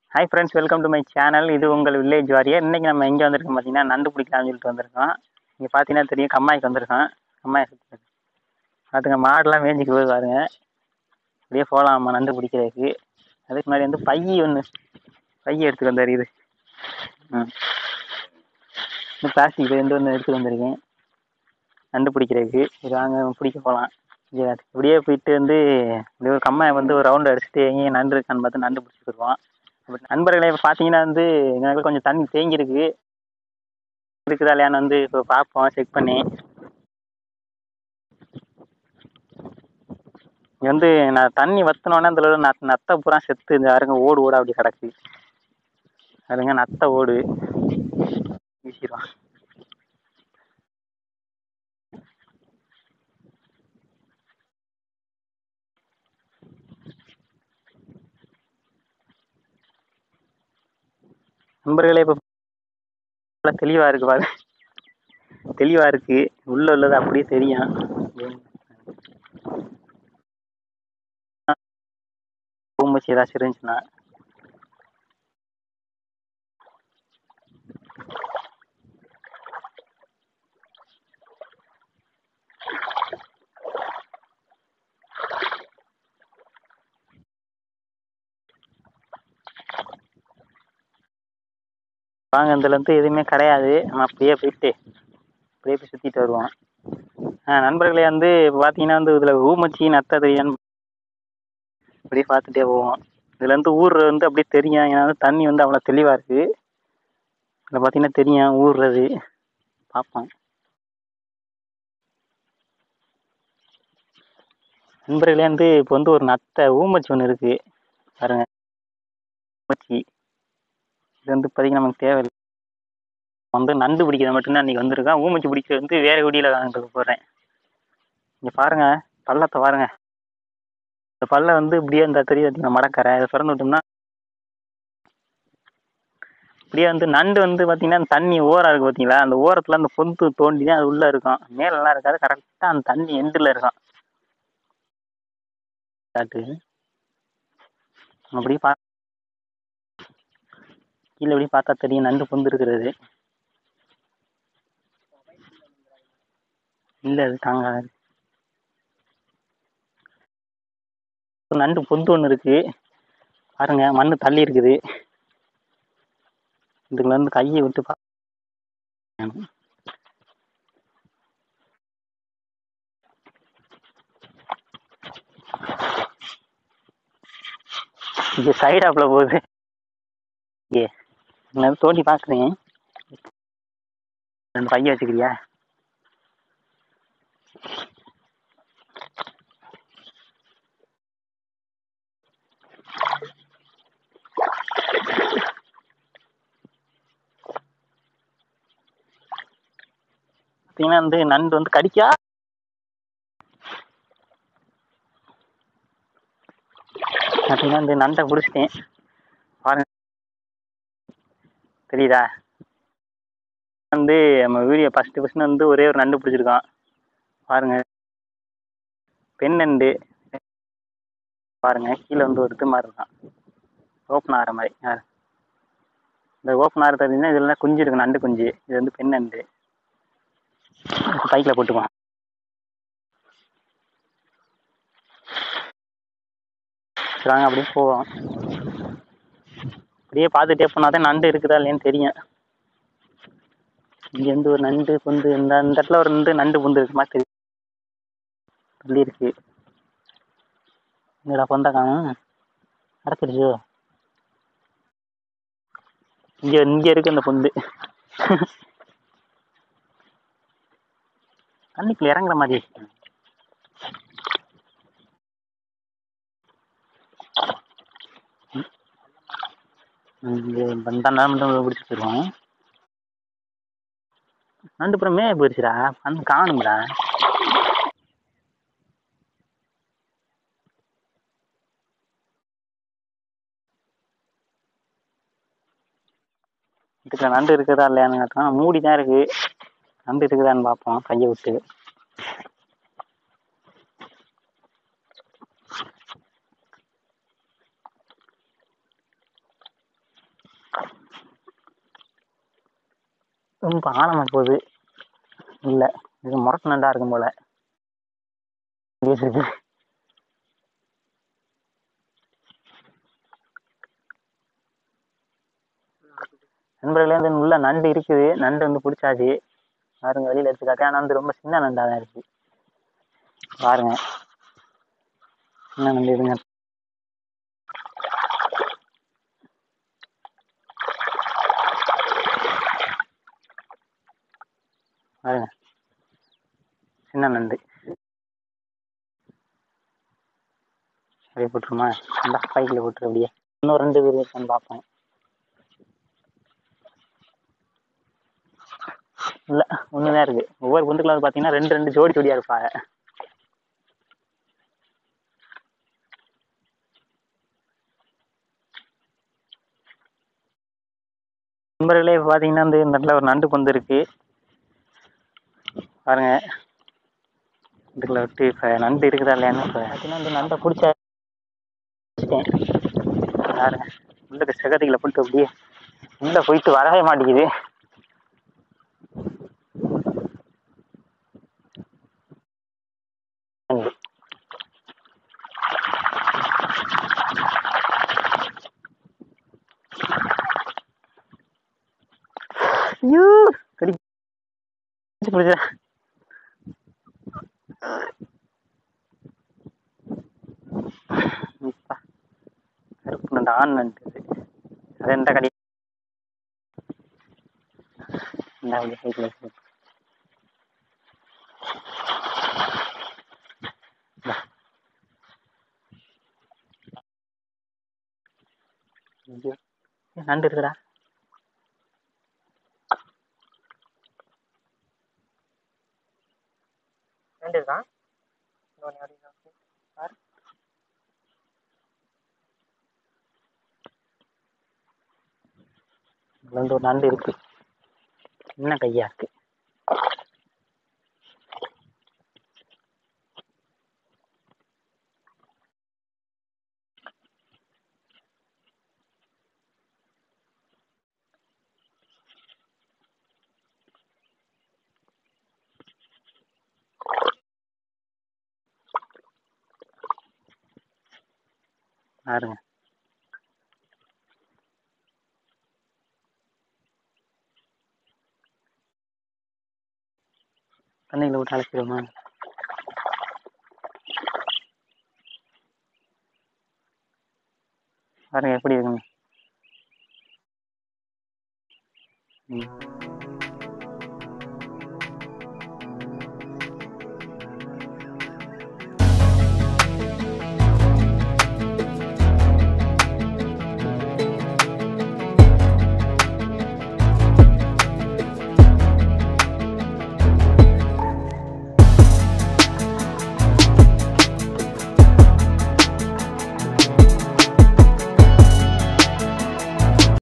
Hi friends welcome to my channel இது உங்கள் village warrior இன்றைக்கி நம்ம எங்கே வந்திருக்கோம் பார்த்தீங்கன்னா நண்டு பிடிக்கலாம்னு சொல்லிட்டு வந்திருக்கோம் இங்கே பார்த்தீங்கன்னா தெரியும் கம்மாய்க்கு வந்திருக்கோம் கம்மாய் சுற்றி பார்த்துங்க மாடெல்லாம் மேய்ஞ்சிக்கு போய் பாருங்க அப்படியே போகலாம் நம்ம நண்டு பிடிக்கிறதுக்கு அதுக்கு முன்னாடி வந்து பை ஒன்று பை எடுத்துட்டு வந்தார் இது ம் இந்த பிளாஸ்டிக் பை வந்து ஒன்று எடுத்துட்டு வந்திருக்கேன் நண்டு பிடிக்கிறதுக்கு இது வாங்க பிடிக்க போகலாம் இப்படியே போயிட்டு வந்து இப்படி ஒரு கம்மாயை வந்து ஒரு ரவுண்டு அடிச்சுட்டு எங்கேயும் நண்டு இருக்கான்னு பார்த்து நண்டு பிடிச்சிட்டு வருவோம் அப்படி நண்பர்களே இப்போ பார்த்தீங்கன்னா வந்து எனக்கு கொஞ்சம் தண்ணி தேங்கியிருக்கு இருக்குதா இல்லையான்னு வந்து இப்போ பார்ப்போம் செக் பண்ணி இங்கே வந்து நான் தண்ணி வற்றினோடனே அந்த அளவு நத் நத்தை பூரா செத்து இந்த யாருங்க ஓடு ஓட அப்படி கிடக்கு அதுங்க நத்தை ஓடு வீசிடுவான் நண்பர்களே இப்போ நல்லா தெளிவாக இருக்கு பாரு தெளிவாக இருக்கு உள்ள உள்ளது அப்படியே தெரியும் பூம்பூச்சி ஏதாச்சும் இருந்துச்சுன்னா வாங்க இதுலேருந்து எதுவுமே கிடையாது நம்ம அப்படியே போயிட்டு அப்படியே போய் சுற்றிட்டு வருவோம் ஆ நண்பர்களே வந்து இப்போ பார்த்தீங்கன்னா வந்து இதில் ஊமச்சி நத்தை தெரியும் அப்படியே பார்த்துட்டே போவோம் இதுலேருந்து ஊர் வந்து அப்படியே தெரியும் ஏன்னா வந்து தண்ணி வந்து அவ்வளோ தெளிவாக இருக்குது இதில் பார்த்தீங்கன்னா தெரியும் ஊறுறது பார்ப்போம் நண்பர்களே வந்து இப்போ வந்து ஒரு நத்தை ஊமச்சி ஒன்று இருக்குது பாருங்க ஊமச்சி இது வந்து பார்த்தீங்கன்னா நமக்கு தேவையில்லை வந்து நண்டு பிடிக்கிறது மட்டும்தான் அன்றைக்கி வந்திருக்கேன் ஊமச்சி பிடிக்கிறது வந்து வேறு குடியில் வாங்கிட்டு போகிறேன் இங்கே பாருங்கள் பள்ளத்தை பாருங்க இந்த பல்ல வந்து இப்படியே இந்த தெரியும் பார்த்தீங்கன்னா மடக்கரை இதை திறந்து விட்டோம்னா இப்படியே வந்து நண்டு வந்து பார்த்தீங்கன்னா அந்த தண்ணி ஓரம் இருக்குது பார்த்தீங்களா அந்த ஓரத்தில் அந்த பொந்து தோண்டி தான் அது உள்ளே இருக்கும் மேலெல்லாம் இருக்காது கரெக்டாக அந்த தண்ணி எண்டில் இருக்கும் காட்டு அப்படியே பா கீழே அப்படியே பார்த்தா தெரியும் நண்டு பொந்து இருக்கிறது இல்லை அது தாங்காது நண்டு பொந்து ஒன்று இருக்குது பாருங்க மண் தள்ளி இருக்குது இதுக்குள்ள இருந்து கையை விட்டு பா இங்கே சைடாப்பில் போகுது ஏ நான் தோண்டி பார்க்குறேன் ரெண்டு பைய வச்சுக்கிறியா பார்த்தீங்கன்னா வந்து நண்டு வந்து கடிக்கா பார்த்தீங்கன்னா இந்த நண்டை பிடிச்சிட்டேன் பாருங்க தெரியுதா வந்து நம்ம வீடியோ ஃபஸ்ட்டு ஃபஸ்ட்டு வந்து ஒரே ஒரு நண்டு பிடிச்சிருக்கோம் பாருங்க பெண் நண்டு பாருங்க கீழே வந்து ஒரு இது மாதிரி இருக்கான் ஓப்பன் ஆகிற மாதிரி இந்த ஓப்பன் ஆகிற பார்த்தீங்கன்னா இதில் குஞ்சு இருக்கு நண்டு குஞ்சு இது வந்து பெண் நண்டு பைக்கில் போட்டுக்குவோம் சரி வாங்க அப்படியே போவோம் அப்படியே பார்த்துட்டே போனால் தான் நண்டு இருக்குதா இல்லையான்னு தெரியும் இங்கேருந்து ஒரு நண்டு பொந்து இந்த இந்த இடத்துல ஒரு நண்டு நண்டு பொந்து இருக்கு மாதிரி தெரியும் தள்ளி இருக்கு இங்கடா பொந்த காணும் அடைச்சிருச்சோ இங்கே இங்கே இருக்கு இந்த பொந்து தண்ணிக்குள்ள இறங்குற மாதிரி இங்கே வந்தா மட்டும் பிடிச்சி போயிடுவோம் நண்டு அப்புறம் மே போயிடுச்சுடா வந்து காணும்டா இதுக்குள்ள நண்டு இருக்குதா இல்லையான்னு கேட்டோம் மூடி தான் இருக்கு நண்டு இருக்குதான்னு பார்ப்போம் கையை விட்டு ரொம்ப ஆழமா போகுது இல்லை இது முரட்டு நண்டா இருக்கும் போல இங்கே இருக்கு நண்பர்களே வந்து உள்ள நண்டு இருக்குது நண்டு வந்து பிடிச்சாச்சு பாருங்க வெளியில எடுத்து காட்டு ஆனால் வந்து ரொம்ப சின்ன நண்டா தான் இருக்கு பாருங்க சின்ன நண்டு இதுங்க பாருங்க சின்ன நண்டு அப்படியே போட்டுருமா இந்த பைக்கில் போட்டுரு அப்படியே இன்னும் ரெண்டு பேர் இருக்கான்னு பார்ப்பேன் இல்லை ஒன்று தான் இருக்கு ஒவ்வொரு குண்டுக்குள்ள வந்து பார்த்தீங்கன்னா ரெண்டு ரெண்டு ஜோடி ஜோடியாக இருப்பாங்க நண்பர்களே இப்போ பார்த்தீங்கன்னா வந்து இந்த இடத்துல ஒரு நண்டு பொந்து இருக்கு பாருங்க இதுக்குள்ள விட்டு இப்போ நண்டு இருக்குதா இல்லையான்னு இப்போ பார்த்தீங்கன்னா இந்த நண்டை பிடிச்ச பாருங்க உள்ள செகதிகளை போட்டு அப்படியே உள்ள போயிட்டு வரவே மாட்டேங்குது நண்டு ஐயோ கடி பிடிச்ச கருப்பு நண்டு ஆண் நண்டு இது. அது எந்த கடி இந்த அப்படியே சைக்கிள் வச்சு ஐயோ ஏய், நண்டு இருக்குடா நண்டு இருக்கா பாரு இதுல வந்து ஒரு நண்டு இருக்கு சின்ன கையா இருக்கு பாருங்க தண்ணியில் விட்டு அழைச்சிடுமா பாருங்க எப்படி இருக்குங்க ம்